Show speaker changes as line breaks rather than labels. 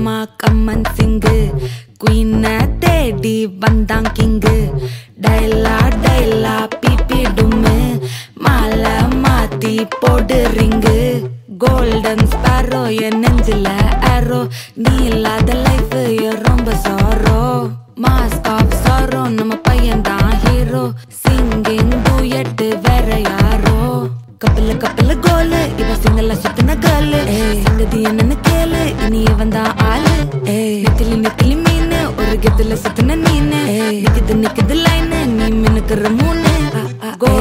மாமா கம்மன் சிங்கு குயின தேடி வந்தான் கிங்கு டைலா டைலா பிபி டும்மு மாலை மாத்தி போடு ரிங்கு கோல்டன் ஸ்பாரோ என் நெஞ்சில ஆரோ நீ இல்லாத லைஃப் ரொம்ப சாரோ மாஸ்க் ஆஃப் சாரோ நம்ம பையன் தான் ஹீரோ சிங்கிங் டூயட் வேற யாரோ கப்பல கப்பல கோலு இவ சிங்கல சுத்தின கேர்ளு சங்கதி என்னன்னு